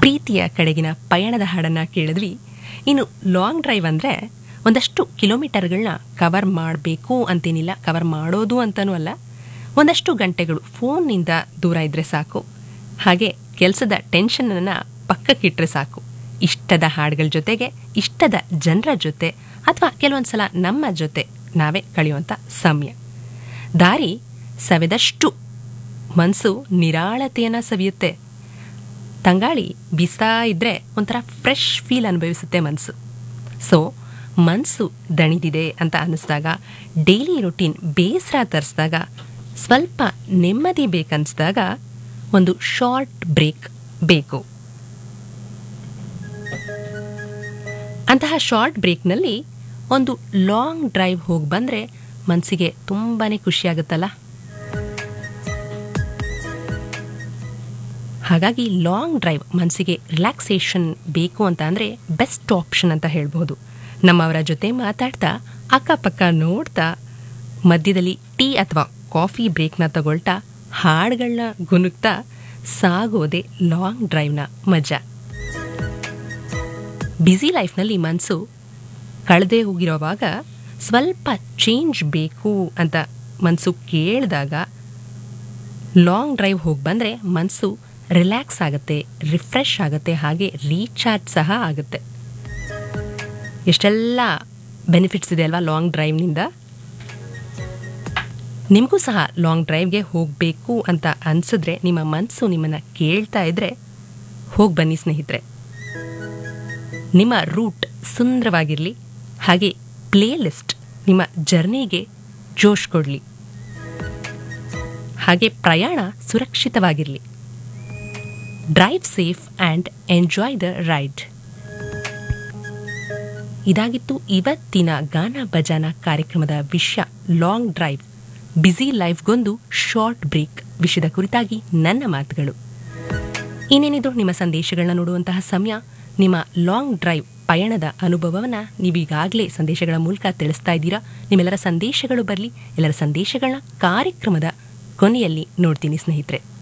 ಪ್ರೀತಿಯ ಕಡೆಗಿನ ಪಯಣದ ಹಾಡನ್ನು ಕೇಳಿದ್ವಿ ಇನ್ನು ಲಾಂಗ್ ಡ್ರೈವ್ ಅಂದರೆ ಒಂದಷ್ಟು ಕಿಲೋಮೀಟರ್ಗಳನ್ನ ಕವರ್ ಮಾಡಬೇಕು ಅಂತೇನಿಲ್ಲ ಕವರ್ ಮಾಡೋದು ಅಂತನೂ ಅಲ್ಲ ಒಂದಷ್ಟು ಗಂಟೆಗಳು ಫೋನ್ನಿಂದ ದೂರ ಇದ್ದರೆ ಸಾಕು ಹಾಗೆ ಕೆಲಸದ ಟೆನ್ಷನನ್ನು ಪಕ್ಕಕ್ಕಿಟ್ರೆ ಸಾಕು ಇಷ್ಟದ ಹಾಡುಗಳ ಜೊತೆಗೆ ಇಷ್ಟದ ಜನರ ಜೊತೆ ಅಥವಾ ಕೆಲವೊಂದು ಸಲ ನಮ್ಮ ಜೊತೆ ನಾವೇ ಕಳೆಯುವಂಥ ಸಮಯ ದಾರಿ ಸವೆದಷ್ಟು ಮನಸ್ಸು ನಿರಾಳತೆಯನ್ನು ಸವಿಯುತ್ತೆ ತಂಗಾಳಿ ಬೀಸ್ತಾ ಇದ್ದರೆ ಒಂಥರ ಫ್ರೆಶ್ ಫೀಲ್ ಅನುಭವಿಸುತ್ತೆ ಮನಸ್ಸು ಸೊ ಮನಸ್ಸು ದಣಿದಿದೆ ಅಂತ ಅನ್ನಿಸ್ದಾಗ ಡೈಲಿ ರೊಟೀನ್ ಬೇಸರ ತರಿಸಿದಾಗ ಸ್ವಲ್ಪ ನೆಮ್ಮದಿ ಬೇಕನ್ನಿಸ್ದಾಗ ಒಂದು ಶಾರ್ಟ್ ಬ್ರೇಕ್ ಬೇಕು ಅಂತಹ ಶಾರ್ಟ್ ಬ್ರೇಕ್ನಲ್ಲಿ ಒಂದು ಲಾಂಗ್ ಡ್ರೈವ್ ಹೋಗಿ ಬಂದರೆ ಮನಸ್ಸಿಗೆ ತುಂಬಾ ಖುಷಿಯಾಗುತ್ತಲ್ಲ ಹಾಗಾಗಿ ಲಾಂಗ್ ಡ್ರೈವ್ ಮನಸ್ಸಿಗೆ ರಿಲ್ಯಾಕ್ಸೇಷನ್ ಬೇಕು ಅಂತ ಅಂದರೆ ಬೆಸ್ಟ್ ಆಪ್ಷನ್ ಅಂತ ಹೇಳ್ಬೋದು ನಮ್ಮವರ ಜೊತೆ ಮಾತಾಡ್ತಾ ಅಕ್ಕಪಕ್ಕ ನೋಡ್ತಾ ಮಧ್ಯದಲ್ಲಿ ಟೀ ಅಥವಾ ಕಾಫಿ ಬ್ರೇಕ್ನ ತಗೊಳ್ತಾ ಹಾಡುಗಳನ್ನ ಗುನುಗ್ತಾ ಸಾಗೋದೆ ಲಾಂಗ್ ಡ್ರೈವ್ನ ಮಜಾ ಬ್ಯುಸಿ ಲೈಫ್ನಲ್ಲಿ ಮನಸ್ಸು ಕಳೆದೇ ಹೋಗಿರೋವಾಗ ಸ್ವಲ್ಪ ಚೇಂಜ್ ಬೇಕು ಅಂತ ಮನಸ್ಸು ಕೇಳಿದಾಗ ಲಾಂಗ್ ಡ್ರೈವ್ ಹೋಗಿ ಬಂದರೆ ಮನಸ್ಸು ರಿಲ್ಯಾಕ್ಸ್ ಆಗುತ್ತೆ ರಿಫ್ರೆಶ್ ಆಗುತ್ತೆ ಹಾಗೆ ರೀಚಾರ್ಜ್ ಸಹ ಆಗುತ್ತೆ ಎಷ್ಟೆಲ್ಲ ಬೆನಿಫಿಟ್ಸ್ ಇದೆ ಅಲ್ವಾ ಲಾಂಗ್ ಡ್ರೈವ್ನಿಂದ ನಿಮಗೂ ಸಹ ಲಾಂಗ್ ಡ್ರೈವ್ಗೆ ಹೋಗಬೇಕು ಅಂತ ಅನಿಸಿದ್ರೆ ನಿಮ್ಮ ಮನಸ್ಸು ನಿಮ್ಮನ್ನು ಕೇಳ್ತಾ ಇದ್ರೆ ಹೋಗಿ ಬನ್ನಿ ಸ್ನೇಹಿತರೆ ನಿಮ್ಮ ರೂಟ್ ಸುಂದರವಾಗಿರಲಿ ಹಾಗೆ ಪ್ಲೇ ಲಿಸ್ಟ್ ನಿಮ್ಮ ಜರ್ನಿಗೆ ಜೋಶ್ ಕೊಡಲಿ ಹಾಗೆ ಪ್ರಯಾಣ ಸುರಕ್ಷಿತವಾಗಿರಲಿ drive safe and enjoy the ride ಇದಾಗಿತ್ತು ಇವತ್ತಿನ ಗಾನ ಭಜಾನ ಕಾರ್ಯಕ್ರಮದ ವಿಷಯ ಲಾಂಗ್ ಡ್ರೈವ್ ಬ್ಯುಸಿ ಲೈಫ್ಗೊಂದು ಶಾರ್ಟ್ ಬ್ರೇಕ್ ವಿಷಯದ ಕುರಿತಾಗಿ ನನ್ನ ಮಾತುಗಳು ಇನ್ನೇನಿದ್ರು ನಿಮ್ಮ ಸಂದೇಶಗಳನ್ನ ನೋಡುವಂತಹ ಸಮಯ ನಿಮ್ಮ ಲಾಂಗ್ ಡ್ರೈವ್ ಪಯಣದ ಅನುಭವವನ್ನು ನೀವೀಗಾಗಲೇ ಸಂದೇಶಗಳ ಮೂಲಕ ತಿಳಿಸ್ತಾ ಇದ್ದೀರಾ ನಿಮ್ಮೆಲ್ಲರ ಸಂದೇಶಗಳು ಬರಲಿ ಎಲ್ಲರ ಸಂದೇಶಗಳನ್ನ ಕಾರ್ಯಕ್ರಮದ ಕೊನೆಯಲ್ಲಿ ನೋಡ್ತೀನಿ ಸ್ನೇಹಿತರೆ